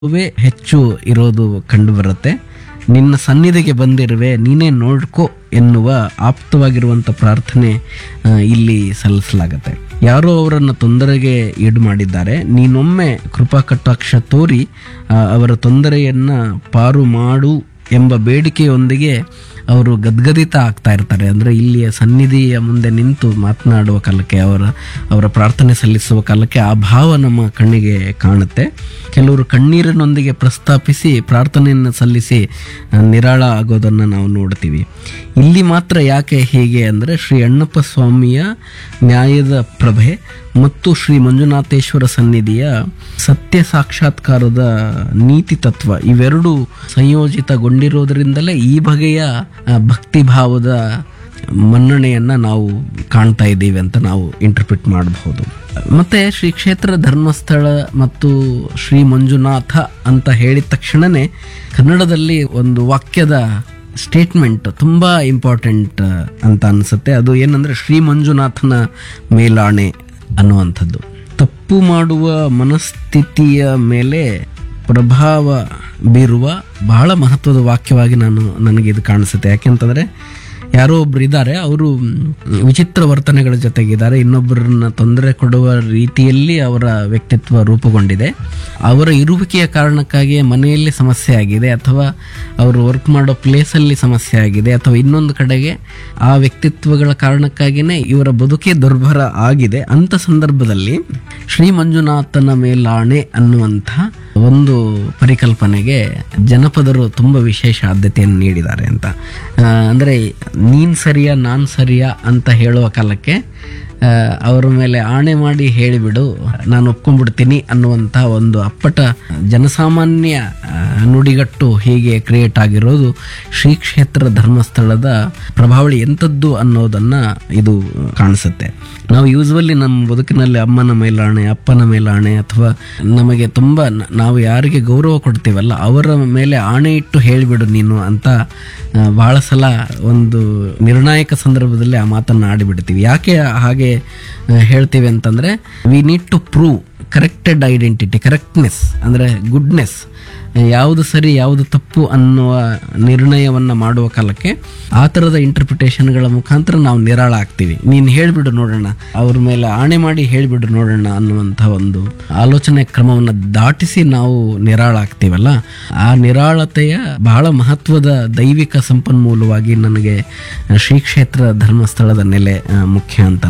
way ಹೆಚ್ಚು ಇರೋದು ಕಂಡು ಬರುತ್ತೆ ನಿನ್ನ ಸನ್ನಿಧಿಗೆ ಬಂದಿರುವೆ ನೀನೇ ನೋಡ್ಕೋ ಎನ್ನುವ ಆಪ್ತವಾಗಿರುವಂಥ ಪ್ರಾರ್ಥನೆ ಆ, ಇಲ್ಲಿ ಸಲ್ಲಿಸಲಾಗತ್ತೆ ಯಾರೋ ಅವರನ್ನು ತೊಂದರೆಗೆ ಈಡು ಮಾಡಿದ್ದಾರೆ ನೀನೊಮ್ಮೆ ಕೃಪಾ ಕಟಾಕ್ಷ ತೋರಿ ಆ, ಅವರ ತೊಂದರೆಯನ್ನ ಪಾರು ಮಾಡು ಎಂಬ ಬೇಡಿಕೆಯೊಂದಿಗೆ ಅವರು ಗದ್ಗದಿತ ಆಗ್ತಾ ಇರ್ತಾರೆ ಅಂದರೆ ಇಲ್ಲಿಯ ಸನ್ನಿಧಿಯ ಮುಂದೆ ನಿಂತು ಮಾತನಾಡುವ ಕಾಲಕ್ಕೆ ಅವರ ಅವರ ಪ್ರಾರ್ಥನೆ ಸಲ್ಲಿಸುವ ಕಾಲಕ್ಕೆ ಆ ಭಾವ ನಮ್ಮ ಕಣ್ಣಿಗೆ ಕಾಣುತ್ತೆ ಕೆಲವರು ಕಣ್ಣೀರಿನೊಂದಿಗೆ ಪ್ರಸ್ತಾಪಿಸಿ ಪ್ರಾರ್ಥನೆಯನ್ನು ಸಲ್ಲಿಸಿ ಆ, ನಿರಾಳ ಆಗೋದನ್ನು ನಾವು ನೋಡ್ತೀವಿ ಇಲ್ಲಿ ಮಾತ್ರ ಯಾಕೆ ಹೀಗೆ ಅಂದರೆ ಶ್ರೀ ಅಣ್ಣಪ್ಪ ಸ್ವಾಮಿಯ ನ್ಯಾಯದ ಪ್ರಭೆ ಮತ್ತು ಶ್ರೀ ಮಂಜುನಾಥೇಶ್ವರ ಸನ್ನಿಧಿಯ ಸತ್ಯ ಸಾಕ್ಷಾತ್ಕಾರದ ನೀತಿ ತತ್ವ ಇವೆರಡು ಸಂಯೋಜಿತಗೊಂಡಿರೋದ್ರಿಂದಲೇ ಈ ಬಗೆಯ ಆ, ಭಕ್ತಿ ಭಾವದ ಮನ್ನಣೆಯನ್ನ ನಾವು ಕಾಣ್ತಾ ಇದ್ದೀವಿ ಅಂತ ನಾವು ಇಂಟರ್ಪ್ರಿಟ್ ಮಾಡಬಹುದು ಮತ್ತೆ ಶ್ರೀ ಕ್ಷೇತ್ರ ಧರ್ಮಸ್ಥಳ ಮತ್ತು ಶ್ರೀ ಮಂಜುನಾಥ ಅಂತ ಹೇಳಿದ ತಕ್ಷಣನೇ ಕನ್ನಡದಲ್ಲಿ ಒಂದು ವಾಕ್ಯದ ಸ್ಟೇಟ್ಮೆಂಟ್ ತುಂಬ ಇಂಪಾರ್ಟೆಂಟ್ ಅಂತ ಅನಿಸುತ್ತೆ ಅದು ಏನಂದ್ರೆ ಶ್ರೀ ಮಂಜುನಾಥನ ಮೇಲಾಣೆ ಅನ್ನುವಂಥದ್ದು ತಪ್ಪು ಮಾಡುವ ಮನಸ್ಥಿತಿಯ ಮೇಲೆ ಪ್ರಭಾವ ಬೀರುವ ಬಹಳ ಮಹತ್ವದ ವಾಕ್ಯವಾಗಿ ನಾನು ನನಗೆ ಇದು ಕಾಣಿಸುತ್ತೆ ಯಾಕೆಂತಂದ್ರೆ ಯಾರೋ ಒಬ್ರು ಇದ್ದಾರೆ ಅವರು ವಿಚಿತ್ರ ವರ್ತನೆಗಳ ಜೊತೆಗಿದ್ದಾರೆ ಇನ್ನೊಬ್ಬರನ್ನ ತೊಂದರೆ ಕೊಡುವ ರೀತಿಯಲ್ಲಿ ಅವರ ವ್ಯಕ್ತಿತ್ವ ರೂಪುಗೊಂಡಿದೆ ಅವರ ಇರುವಿಕೆಯ ಕಾರಣಕ್ಕಾಗಿ ಮನೆಯಲ್ಲಿ ಸಮಸ್ಯೆ ಆಗಿದೆ ಅಥವಾ ಅವರು ವರ್ಕ್ ಮಾಡೋ ಪ್ಲೇಸಲ್ಲಿ ಸಮಸ್ಯೆ ಆಗಿದೆ ಅಥವಾ ಇನ್ನೊಂದು ಕಡೆಗೆ ಆ ವ್ಯಕ್ತಿತ್ವಗಳ ಕಾರಣಕ್ಕಾಗಿಯೇ ಇವರ ಬದುಕೇ ದುರ್ಭರ ಆಗಿದೆ ಅಂತ ಸಂದರ್ಭದಲ್ಲಿ ಶ್ರೀ ಮಂಜುನಾಥನ ಮೇಲಾಣೆ ಅನ್ನುವಂಥ ಒಂದು ಪರಿಕಲ್ಪನೆಗೆ ಜನಪದರು ತುಂಬ ವಿಶೇಷ ಆದ್ಯತೆಯನ್ನು ನೀಡಿದ್ದಾರೆ ಅಂತ ಆ, ಅಂದ್ರೆ ನೀನ್ ಸರಿಯಾ ನಾನ್ ಸರಿಯಾ ಅಂತ ಹೇಳುವ ಕಾಲಕ್ಕೆ ಆ, ಅವರ ಮೇಲೆ ಆಣೆ ಮಾಡಿ ಹೇಳಿಬಿಡು ನಾನು ಒಪ್ಕೊಂಡ್ಬಿಡ್ತೀನಿ ಅನ್ನುವಂಥ ಒಂದು ಅಪ್ಪಟ ಜನಸಾಮಾನ್ಯ ಆ, ನುಡಿಗಟ್ಟು ಹೀಗೆ ಕ್ರಿಯೇಟ್ ಆಗಿರೋದು ಶ್ರೀ ಕ್ಷೇತ್ರ ಧರ್ಮಸ್ಥಳದ ಪ್ರಭಾವಳಿ ಎಂಥದ್ದು ಅನ್ನೋದನ್ನ ಇದು ಕಾಣಿಸುತ್ತೆ ನಾವು ಯೂಸ್ವಲಿ ನಮ್ಮ ಬದುಕಿನಲ್ಲಿ ಅಮ್ಮನ ಮೇಲಾಣೆ ಅಪ್ಪನ ಮೇಲಾಣೆ ಅಥವಾ ನಮಗೆ ತುಂಬ ನ- ನಾವು ಯಾರಿಗೆ ಗೌರವ ಕೊಡ್ತೀವಲ್ಲ ಅವರ ಮೇಲೆ ಆಣೆ ಇಟ್ಟು ಹೇಳಿಬಿಡು ನೀನು ಅಂತ ಆ, ಬಹಳ ಸಲ ಒಂದು ನಿರ್ಣಾಯಕ ಸಂದರ್ಭದಲ್ಲಿ ಆ ಮಾತನ್ನು ಆಡಿಬಿಡ್ತೀವಿ ಯಾಕೆ ಹಾಗೆ ಆ, ಹೇಳ್ತೀವಿ ಅಂತಂದ್ರೆ we need to prove corrected identity correctness ಅಂದರೆ ಗುಡ್ನೆಸ್ ಯಾವುದು ಸರಿ ಯಾವುದು ತಪ್ಪು ಅನ್ನುವ ನಿರ್ಣಯವನ್ನು ಮಾಡುವ ಕಾಲಕ್ಕೆ ಆ ಥರದ ಇಂಟರ್ಪ್ರಿಟೇಷನ್ಗಳ ಮುಖಾಂತರ ನಾವು ನಿರಾಳ ಆಗ್ತೀವಿ ನೀನು ಹೇಳಿಬಿಡು ನೋಡೋಣ ಅವ್ರ ಮೇಲೆ ಆಣೆ ಮಾಡಿ ಹೇಳಿಬಿಡು ನೋಡೋಣ ಅನ್ನುವಂಥ ಒಂದು ಆಲೋಚನೆ ಕ್ರಮವನ್ನು ದಾಟಿಸಿ ನಾವು ನಿರಾಳ ಆಗ್ತೀವಲ್ಲ ಆ ನಿರಾಳತೆಯ ಬಹಳ ಮಹತ್ವದ ದೈವಿಕ ಸಂಪನ್ಮೂಲವಾಗಿ ನನಗೆ ಶ್ರೀ ಕ್ಷೇತ್ರ ಧರ್ಮಸ್ಥಳದ ನೆಲೆ ಆ, ಮುಖ್ಯ ಅಂತ